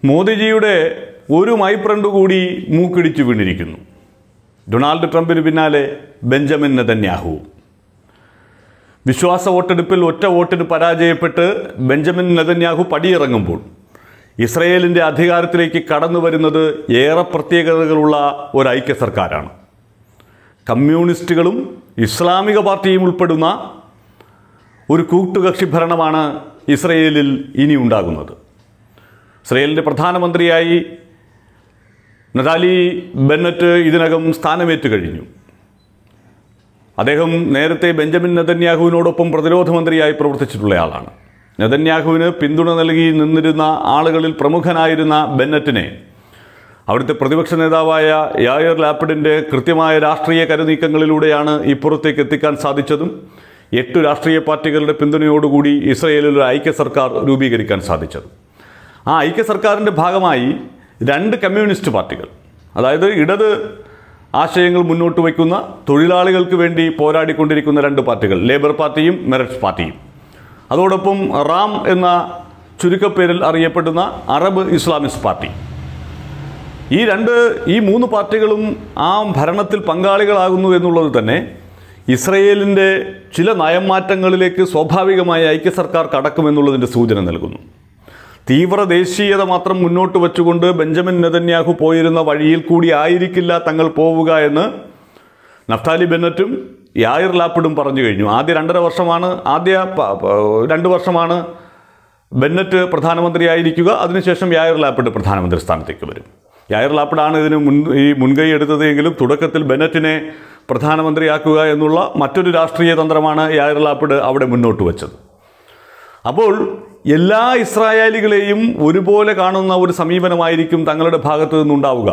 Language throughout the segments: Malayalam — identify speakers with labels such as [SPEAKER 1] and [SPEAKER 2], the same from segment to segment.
[SPEAKER 1] മോദിജിയുടെ ഒരു മൈപ്രണ്ട് കൂടി മൂക്കിടിച്ചു വീണിരിക്കുന്നു ഡൊണാൾഡ് ട്രംപിന് പിന്നാലെ ബെഞ്ചമിൻ നെതന്യാഹു വിശ്വാസ വോട്ടെടുപ്പിൽ ഒറ്റ വോട്ടിന് പരാജയപ്പെട്ട് ബെഞ്ചമിൻ നെതന്യാഹു പടിയിറങ്ങുമ്പോൾ ഇസ്രയേലിൻ്റെ അധികാരത്തിലേക്ക് കടന്നു വരുന്നത് ഏറെ പ്രത്യേകതകളുള്ള ഒരു ഐക്യ സർക്കാരാണ് കമ്മ്യൂണിസ്റ്റുകളും ഇസ്ലാമിക പാർട്ടിയും ഉൾപ്പെടുന്ന ഒരു കൂട്ടുകക്ഷി ഭരണമാണ് ഇസ്രയേലിൽ ഇനി ഉണ്ടാകുന്നത് ഇസ്രയേലിൻ്റെ പ്രധാനമന്ത്രിയായി നതാലി ബെന്നറ്റ് ഇതിനകം സ്ഥാനമേറ്റു കഴിഞ്ഞു അദ്ദേഹം നേരത്തെ ബെഞ്ചമിൻ നെതന്യാഹുവിനോടൊപ്പം പ്രതിരോധ മന്ത്രിയായി പ്രവർത്തിച്ചിട്ടുള്ളയാളാണ് നെതന്യാഹുവിന് പിന്തുണ നൽകി നിന്നിരുന്ന ആളുകളിൽ പ്രമുഖനായിരുന്ന ബെന്നറ്റിനെ അവിടുത്തെ പ്രതിപക്ഷ നേതാവായ യായർ ലാപ്പിഡിൻ്റെ കൃത്യമായ രാഷ്ട്രീയ കരുനീക്കങ്ങളിലൂടെയാണ് ഇപ്പുറത്തേക്ക് എത്തിക്കാൻ സാധിച്ചതും എട്ട് രാഷ്ട്രീയ പാർട്ടികളുടെ പിന്തുണയോടുകൂടി ഇസ്രയേലിൽ ഒരു ഐക്യ സർക്കാർ രൂപീകരിക്കാൻ സാധിച്ചത് ആ ഐക്യ സർക്കാരിൻ്റെ ഭാഗമായി രണ്ട് കമ്മ്യൂണിസ്റ്റ് പാർട്ടികൾ അതായത് ഇടത് ആശയങ്ങൾ മുന്നോട്ട് വയ്ക്കുന്ന തൊഴിലാളികൾക്ക് വേണ്ടി പോരാടിക്കൊണ്ടിരിക്കുന്ന രണ്ട് പാർട്ടികൾ ലേബർ പാർട്ടിയും മെറിറ്റ്സ് പാർട്ടിയും അതോടൊപ്പം റാം എന്ന ചുരുക്കപ്പേരിൽ അറിയപ്പെടുന്ന അറബ് ഇസ്ലാമിസ്റ്റ് പാർട്ടി ഈ രണ്ട് ഈ മൂന്ന് പാർട്ടികളും ആ ഭരണത്തിൽ പങ്കാളികളാകുന്നു എന്നുള്ളത് തന്നെ ഇസ്രയേലിൻ്റെ ചില നയമാറ്റങ്ങളിലേക്ക് സ്വാഭാവികമായി ഐക്യ സർക്കാർ കടക്കുമെന്നുള്ളതിൻ്റെ സൂചന നൽകുന്നു തീവ്ര ദേശീയത മാത്രം മുന്നോട്ട് വച്ചുകൊണ്ട് ബെഞ്ചമിൻ നെതന്യാഹു പോയിരുന്ന വഴിയിൽ കൂടി ആയിരിക്കില്ല തങ്ങൾ പോവുക എന്ന് നഫ്താലി ബെന്നറ്റും യായർ ലാപ്പിഡും പറഞ്ഞു കഴിഞ്ഞു ആദ്യ രണ്ടര വർഷമാണ് ആദ്യ പ- പ- രണ്ട് വർഷമാണ് ബെന്നറ്റ് പ്രധാനമന്ത്രിയായിരിക്കുക അതിനുശേഷം യായർ ലാപ്പിഡ് പ്രധാനമന്ത്രി സ്ഥാനത്തേക്ക് വരും യായർ ലാപ്പിഡാണ് ഇതിന് മുൻ ഈ മുൻകൈ എടുത്തതെങ്കിലും തുടക്കത്തിൽ ബെന്നറ്റിനെ പ്രധാനമന്ത്രിയാക്കുക എന്നുള്ള മറ്റൊരു രാഷ്ട്രീയ തന്ത്രമാണ് യായർ ലാപ്പിഡ് അവിടെ മുന്നോട്ട് വച്ചത് അപ്പോൾ എല്ലാ ഇസ്രായേലികളെയും ഒരുപോലെ കാണുന്ന ഒരു സമീപനമായിരിക്കും തങ്ങളുടെ ഭാഗത്തു നിന്നുണ്ടാവുക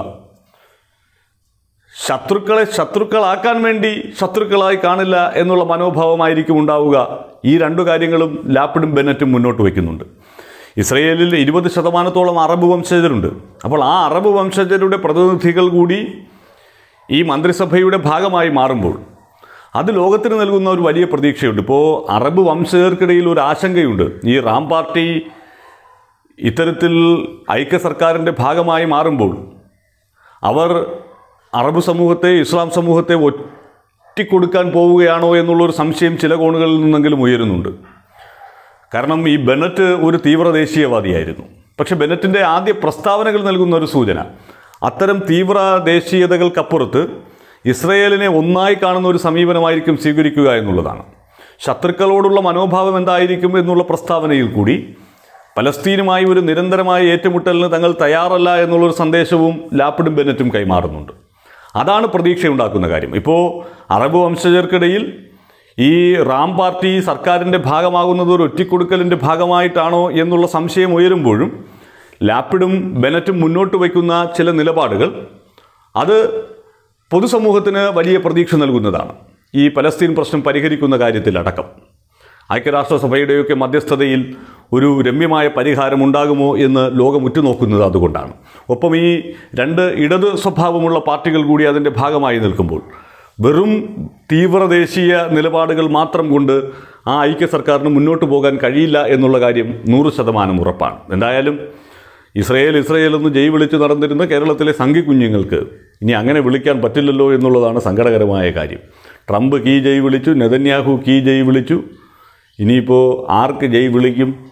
[SPEAKER 1] ശത്രുക്കളെ ശത്രുക്കളാക്കാൻ വേണ്ടി ശത്രുക്കളായി കാണില്ല എന്നുള്ള മനോഭാവമായിരിക്കും ഉണ്ടാവുക ഈ രണ്ടു കാര്യങ്ങളും ലാപ്പിഡും ബെന്നറ്റും മുന്നോട്ട് വയ്ക്കുന്നുണ്ട് ഇസ്രയേലിൽ ഇരുപത് ശതമാനത്തോളം അറബ് വംശജരുണ്ട് അപ്പോൾ ആ അറബ് വംശജരുടെ പ്രതിനിധികൾ കൂടി ഈ മന്ത്രിസഭയുടെ ഭാഗമായി മാറുമ്പോൾ അത് ലോകത്തിന് നൽകുന്ന ഒരു വലിയ പ്രതീക്ഷയുണ്ട് ഇപ്പോൾ അറബ് വംശജർക്കിടയിൽ ഒരു ആശങ്കയുണ്ട് ഈ റാം പാർട്ടി ഇത്തരത്തിൽ ഐക്യ സർക്കാരിൻ്റെ ഭാഗമായി മാറുമ്പോൾ അവർ അറബ് സമൂഹത്തെ ഇസ്ലാം സമൂഹത്തെ ഒറ്റിക്കൊടുക്കാൻ പോവുകയാണോ എന്നുള്ളൊരു സംശയം ചില കോണുകളിൽ നിന്നെങ്കിലും ഉയരുന്നുണ്ട് കാരണം ഈ ബെനറ്റ് ഒരു തീവ്ര ദേശീയവാദിയായിരുന്നു പക്ഷെ ബെനറ്റിൻ്റെ ആദ്യ പ്രസ്താവനകൾ നൽകുന്ന ഒരു സൂചന അത്തരം തീവ്ര ദേശീയതകൾക്കപ്പുറത്ത് ഇസ്രയേലിനെ ഒന്നായി കാണുന്ന ഒരു സമീപനമായിരിക്കും സ്വീകരിക്കുക എന്നുള്ളതാണ് ശത്രുക്കളോടുള്ള മനോഭാവം എന്തായിരിക്കും എന്നുള്ള പ്രസ്താവനയിൽ കൂടി പലസ്തീനുമായി ഒരു നിരന്തരമായ ഏറ്റുമുട്ടലിന് തങ്ങൾ തയ്യാറല്ല എന്നുള്ളൊരു സന്ദേശവും ലാപ്പിഡും ബെന്നറ്റും കൈമാറുന്നുണ്ട് അതാണ് പ്രതീക്ഷയുണ്ടാക്കുന്ന കാര്യം ഇപ്പോൾ അറബ് വംശജർക്കിടയിൽ ഈ റാം പാർട്ടി സർക്കാരിൻ്റെ ഭാഗമാകുന്നത് ഒരു ഒറ്റിക്കൊടുക്കലിൻ്റെ ഭാഗമായിട്ടാണോ എന്നുള്ള സംശയം ഉയരുമ്പോഴും ലാപ്പിഡും ബെനറ്റും മുന്നോട്ട് വയ്ക്കുന്ന ചില നിലപാടുകൾ അത് പൊതുസമൂഹത്തിന് വലിയ പ്രതീക്ഷ നൽകുന്നതാണ് ഈ പലസ്തീൻ പ്രശ്നം പരിഹരിക്കുന്ന കാര്യത്തിലടക്കം ഐക്യരാഷ്ട്രസഭയുടെയൊക്കെ മധ്യസ്ഥതയിൽ ഒരു രമ്യമായ പരിഹാരം ഉണ്ടാകുമോ എന്ന് ലോകം ഉറ്റുനോക്കുന്നത് അതുകൊണ്ടാണ് ഒപ്പം ഈ രണ്ട് ഇടത് സ്വഭാവമുള്ള പാർട്ടികൾ കൂടി അതിൻ്റെ ഭാഗമായി നിൽക്കുമ്പോൾ വെറും തീവ്രദേശീയ നിലപാടുകൾ മാത്രം കൊണ്ട് ആ ഐക്യ സർക്കാരിന് മുന്നോട്ട് പോകാൻ കഴിയില്ല എന്നുള്ള കാര്യം നൂറ് ശതമാനം ഉറപ്പാണ് എന്തായാലും ഇസ്രയേൽ ഇസ്രയേൽ എന്ന് ജയ് വിളിച്ച് നടന്നിരുന്ന കേരളത്തിലെ സംഘി കുഞ്ഞുങ്ങൾക്ക് ഇനി അങ്ങനെ വിളിക്കാൻ പറ്റില്ലല്ലോ എന്നുള്ളതാണ് സങ്കടകരമായ കാര്യം ട്രംപ് കീ ജയ് വിളിച്ചു നെതന്യാഹു കീ ജയ് വിളിച്ചു ഇനിയിപ്പോൾ ആർക്ക് ജയ് വിളിക്കും